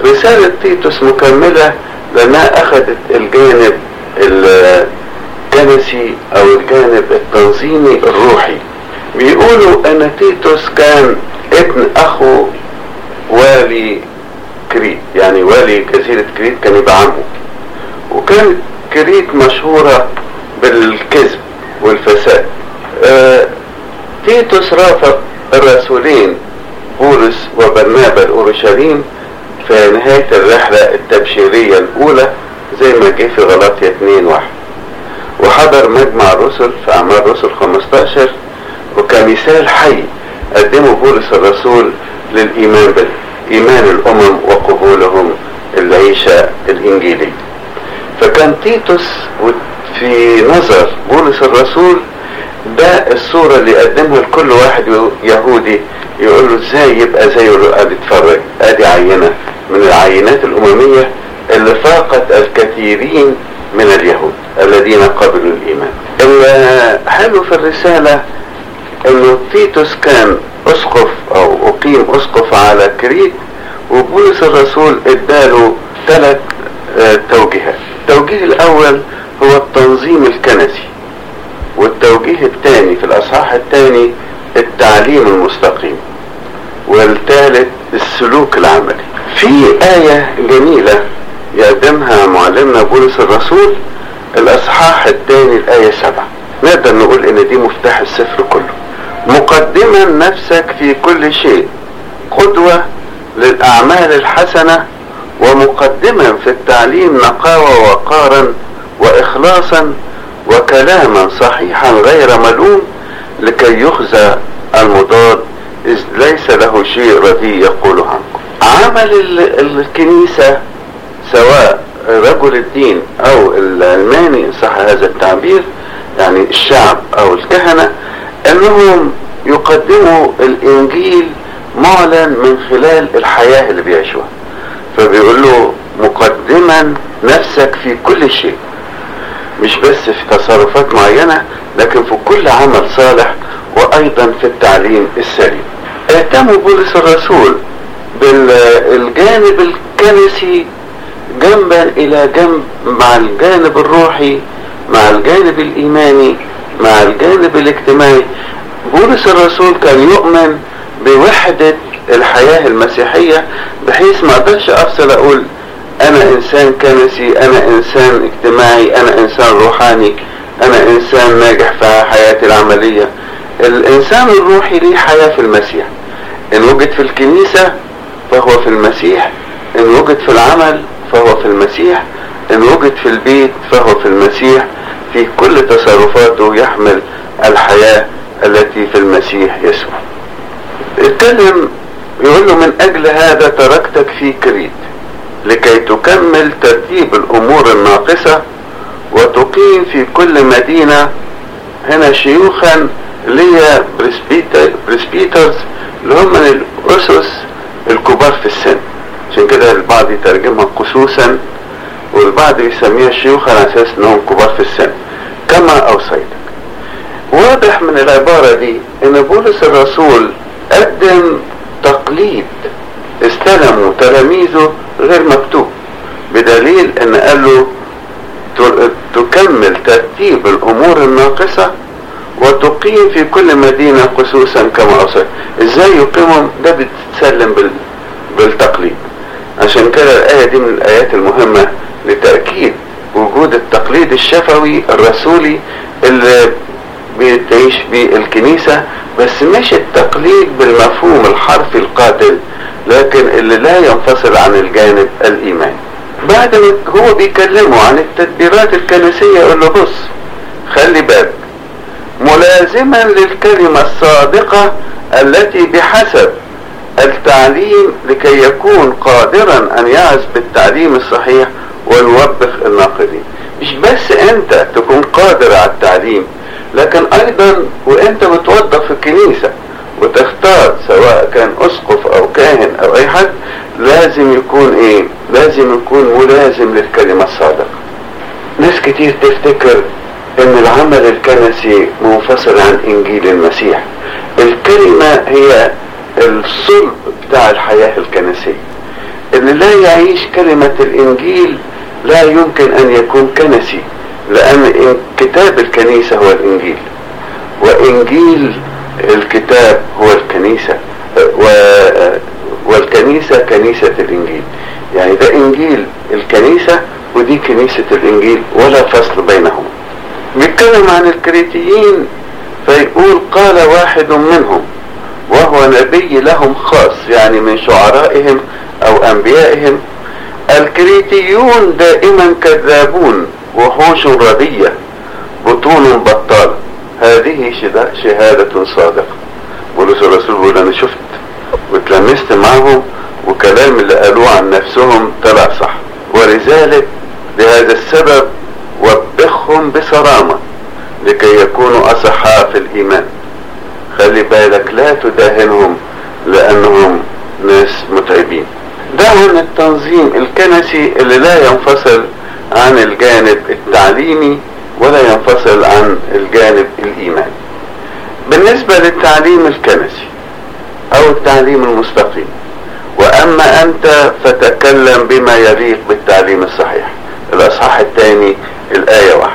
رسالة تيتوس مكملة لأنها أخذت الجانب الكنسي أو الجانب التنظيمي الروحي بيقولوا أن تيتوس كان ابن أخو والي كريت يعني والي جزيرة كريت كان يبقى عمه وكانت كريت مشهورة بالكذب والفساد آه تيتوس رافق الرسولين بولس وبرنابا الاورشليم في نهاية الرحلة التبشيرية الأولى زي ما جه في غلاطيا 2 واحد وحضر مجمع الرسل في أعمال الرسل 15 وكمثال حي قدمه بولس الرسول للإيمان بالإيمان الأمم وقبولهم العيشة الإنجيلية فكان تيتوس في نظر بولس الرسول ده الصورة اللي قدمها لكل واحد يهودي يقول له ازاي يبقى زيه يقول له ادي اتفرج ادي عينة من العينات الاممية اللي فاقت الكثيرين من اليهود الذين قبلوا الايمان الحلو في الرسالة انه تيتوس كان اسقف او اقيم اسقف على كريت وبولس الرسول اداله ثلاث توجيهات التوجيه الاول هو التنظيم الكنسي والتوجيه الثاني في الاصحاح الثاني التعليم المستقيم والثالث السلوك العملي في آية جميلة يقدمها معلمنا بولس الرسول الأصحاح الثاني الآية سبعة نقدر نقول إن دي مفتاح السفر كله مقدما نفسك في كل شيء قدوة للأعمال الحسنة ومقدما في التعليم نقاوة وقارا وإخلاصا وكلاما صحيحا غير ملوم لكي يخزى المضاد إذ ليس له شيء رديء يقوله عنكم عمل الكنيسة سواء رجل الدين أو العلماني إن صح هذا التعبير يعني الشعب أو الكهنة أنهم يقدموا الإنجيل معلن من خلال الحياة اللي بيعيشوها فبيقول له مقدما نفسك في كل شيء مش بس في تصرفات معينة لكن في كل عمل صالح وايضا في التعليم السليم اهتم بولس الرسول بالجانب الكنسي جنبا الى جنب مع الجانب الروحي مع الجانب الايماني مع الجانب الاجتماعي بولس الرسول كان يؤمن بوحدة الحياة المسيحية بحيث ما اقدرش افصل اقول انا انسان كنسي انا انسان اجتماعي انا انسان روحاني انا انسان ناجح في حياتي العملية الانسان الروحي ليه حياة في المسيح ان وجد في الكنيسة فهو في المسيح ان وجد في العمل فهو في المسيح ان وجد في البيت فهو في المسيح في كل تصرفاته يحمل الحياة التي في المسيح يسوع اتكلم يقول له من اجل هذا تركتك في كريت لكي تكمل ترتيب الامور الناقصة وتقيم في كل مدينة هنا شيوخا اللي هي بريسبيتر بريسبيترز اللي هم من الاسس الكبار في السن عشان كده البعض يترجمها خصوصا والبعض يسميها شيوخا على اساس انهم كبار في السن كما اوصيتك واضح من العبارة دي ان بولس الرسول قدم تقليد استلموا تلاميذه غير مكتوب بدليل ان قال له تكمل ترتيب الامور الناقصة وتقيم في كل مدينة خصوصا كما اوصيت ازاي يقيمهم ده بتتسلم بال... بالتقليد عشان كده الاية دي من الايات المهمة لتأكيد وجود التقليد الشفوي الرسولي اللي بتعيش بيه الكنيسة بس مش التقليد بالمفهوم الحرفي القاتل لكن اللي لا ينفصل عن الجانب الايماني بعد ما هو بيكلمه عن التدبيرات الكنسية يقول له بص خلي بالك ملازما للكلمة الصادقة التي بحسب التعليم لكي يكون قادرا ان يعز بالتعليم الصحيح ويوبخ الناقدين مش بس انت تكون قادر على التعليم لكن ايضا وانت بتوظف في الكنيسة وتختار سواء كان اسقف او كاهن او اي حد لازم يكون ايه لازم يكون ملازم للكلمة الصادقة ناس كتير تفتكر ان العمل الكنسي منفصل عن انجيل المسيح الكلمة هي الصلب بتاع الحياة الكنسية ان اللي لا يعيش كلمة الإنجيل لا يمكن أن يكون كنسي لأن كتاب الكنيسة هو الإنجيل وإنجيل الكتاب هو الكنيسة و والكنيسة كنيسة الإنجيل يعني ده إنجيل الكنيسة ودي كنيسة الإنجيل ولا فصل بينهم بيتكلم عن الكريتيين فيقول قال واحد منهم وهو نبي لهم خاص يعني من شعرائهم أو أنبيائهم الكريتيون دائما كذابون وحوش ردية بطون بطالة هذه شهادة صادقة بولس الرسول بيقول أنا شفت واتلمست معهم وكلام اللي قالوه عن نفسهم طلع صح ولذلك لهذا السبب وبخهم بصرامة لكي يكونوا أصحاء في الإيمان خلي بالك لا تداهنهم لأنهم ناس متعبين ده هنا التنظيم الكنسي اللي لا ينفصل عن الجانب التعليمي ولا ينفصل عن الجانب الإيماني بالنسبة للتعليم الكنسي أو التعليم المستقيم وأما أنت فتكلم بما يليق بالتعليم الصحيح الأصحاح الثاني الآية واحد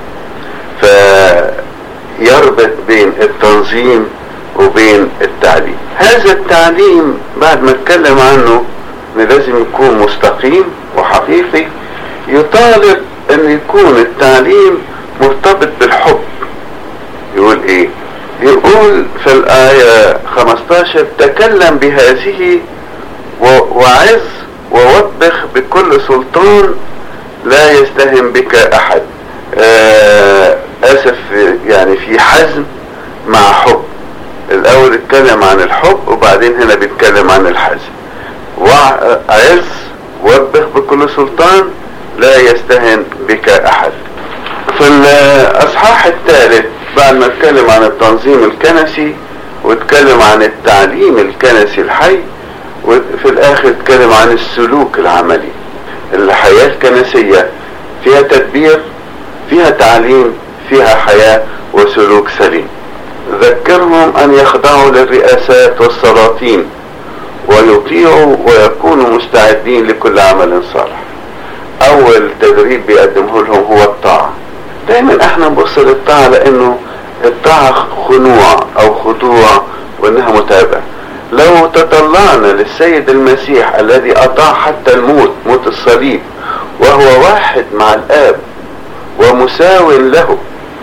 فيربط بين التنظيم وبين التعليم هذا التعليم بعد ما اتكلم عنه ان لازم يكون مستقيم وحقيقي يطالب ان يكون التعليم مرتبط بالحب يقول ايه يقول في الآية 15 تكلم بهذه وعز ووبخ بكل سلطان لا يستهم بك احد آه اسف يعني في حزم مع حب الاول اتكلم عن الحب وبعدين هنا بيتكلم عن الحزم وعز وبخ بكل سلطان لا يستهن بك احد في الاصحاح الثالث بعد ما اتكلم عن التنظيم الكنسي واتكلم عن التعليم الكنسي الحي وفي الاخر اتكلم عن السلوك العملي الحياة الكنسية فيها تدبير فيها تعليم فيها حياة وسلوك سليم ذكرهم ان يخضعوا للرئاسات والسلاطين ويطيعوا ويكونوا مستعدين لكل عمل صالح اول تدريب بيقدمه لهم هو الطاعة دايما احنا نبص للطاعة لانه الطاعة خنوع او خضوع وانها متابعة لو تطلعنا للسيد المسيح الذي اطاع حتى الموت موت الصليب وهو واحد مع الاب ومساو له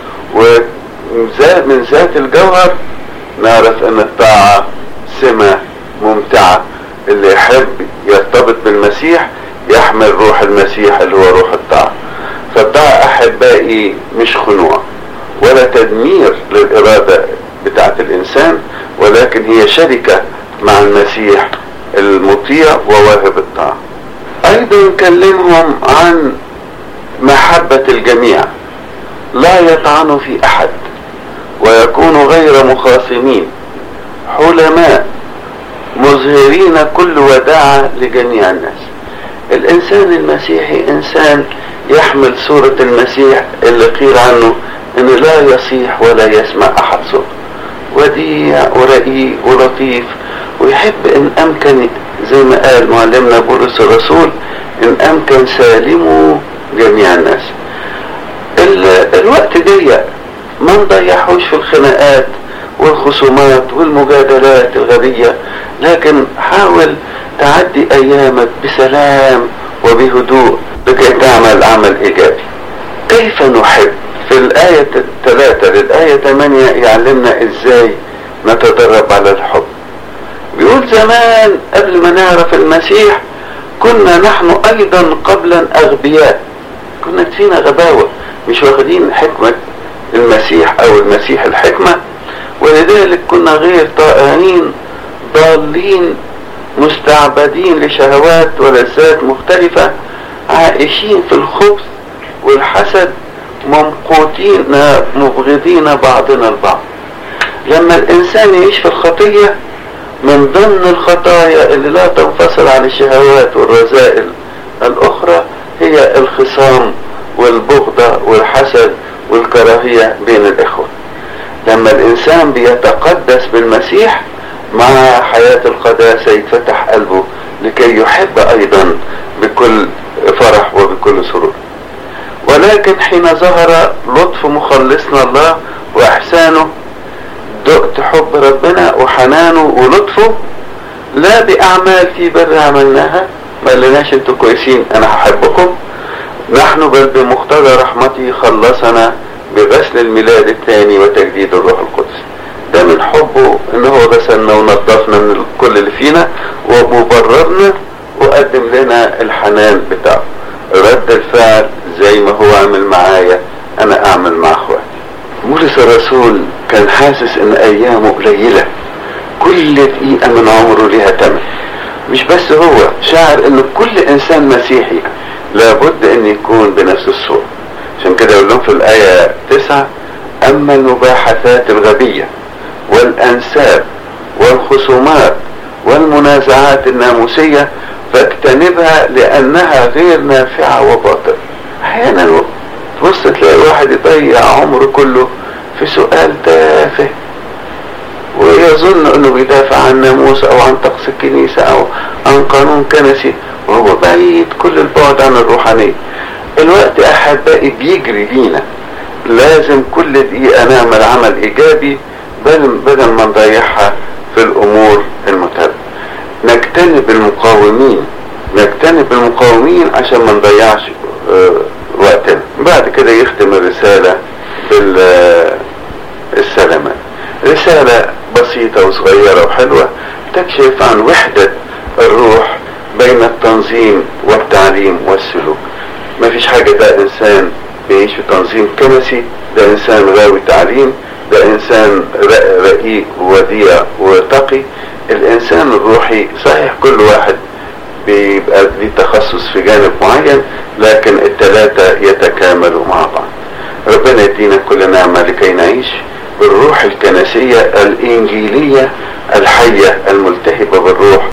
ومن ذات الجوهر نعرف ان الطاعة سمة ممتعة اللي يحب يرتبط بالمسيح يحمل روح المسيح اللي هو روح الطاعة فالطاعة احبائي مش خنوع ولا تدمير للارادة بتاعت الانسان ولكن هي شركة مع المسيح المطيع وواهب الطاعة ايضا كلمهم عن محبة الجميع لا يطعن في احد ويكونوا غير مخاصمين حلماء مظهرين كل وداعة لجميع الناس الانسان المسيحي انسان يحمل صورة المسيح اللي قيل عنه انه لا يصيح ولا يسمع احد صوته وديع ورقيق ولطيف ويحب ان امكن زي ما قال معلمنا بولس الرسول ان امكن سالموا جميع الناس الوقت ضيق ما نضيعوش في الخناقات والخصومات والمجادلات الغبية لكن حاول تعدي ايامك بسلام وبهدوء لكي تعمل عمل ايجابي كيف نحب في الآية 3 للآية 8 يعلمنا ازاي نتدرب على الحب بيقول زمان قبل ما نعرف المسيح كنا نحن ايضا قبلا اغبياء كنا فينا غباوة مش واخدين حكمة المسيح او المسيح الحكمة ولذلك كنا غير طائعين ضالين مستعبدين لشهوات ولذات مختلفة عائشين في الخبث والحسد ممقوتين مبغضين بعضنا البعض لما الانسان يعيش في الخطية من ضمن الخطايا اللي لا تنفصل عن الشهوات والرذائل الاخرى هي الخصام والبغضة والحسد والكراهية بين الاخوة لما الانسان بيتقدس بالمسيح مع حياة القداسة يتفتح قلبه لكي يحب ايضا ولكن حين ظهر لطف مخلصنا الله واحسانه دقت حب ربنا وحنانه ولطفه لا باعمال في بر عملناها ما قالناش انتوا كويسين انا هحبكم نحن بل بمقتضى رحمته خلصنا بغسل الميلاد الثاني وتجديد الروح القدس ده من حبه ان هو غسلنا ونظفنا من كل اللي فينا ومبررنا وقدم لنا الحنان بتاعه رد الفعل زي ما هو عمل معايا انا اعمل مع اخواتي بولس الرسول كان حاسس ان ايامه قليلة كل دقيقة من عمره ليها تمن مش بس هو شاعر ان كل انسان مسيحي لابد ان يكون بنفس الصورة عشان كده يقول لهم في الاية تسعة اما المباحثات الغبية والانساب والخصومات والمنازعات الناموسية فاجتنبها لانها غير نافعة وباطل احيانا تبص تلاقي واحد يضيع عمره كله في سؤال تافه ويظن انه بيدافع عن ناموس او عن طقس الكنيسة او عن قانون كنسي وهو بعيد كل البعد عن الروحانية الوقت احبائي بيجري لينا لازم كل دقيقة نعمل عمل ايجابي بدل ما نضيعها في الامور المتابعة نجتنب المقاومين نجتنب المقاومين عشان ما نضيعش اه وقتنا بعد كده يختم الرسالة بالسلامات رسالة بسيطة وصغيرة وحلوة تكشف عن وحدة الروح بين التنظيم والتعليم والسلوك ما فيش حاجة ده انسان بيعيش في تنظيم كنسي ده انسان غاوي تعليم ده انسان رقيق ووديع وتقي الانسان الروحي صحيح كل واحد بيبقى ليه تخصص في جانب معين لكن الثلاثة يتكاملوا مع بعض ربنا يدينا كل نعمة لكي نعيش بالروح الكنسية الإنجيلية الحية الملتهبة بالروح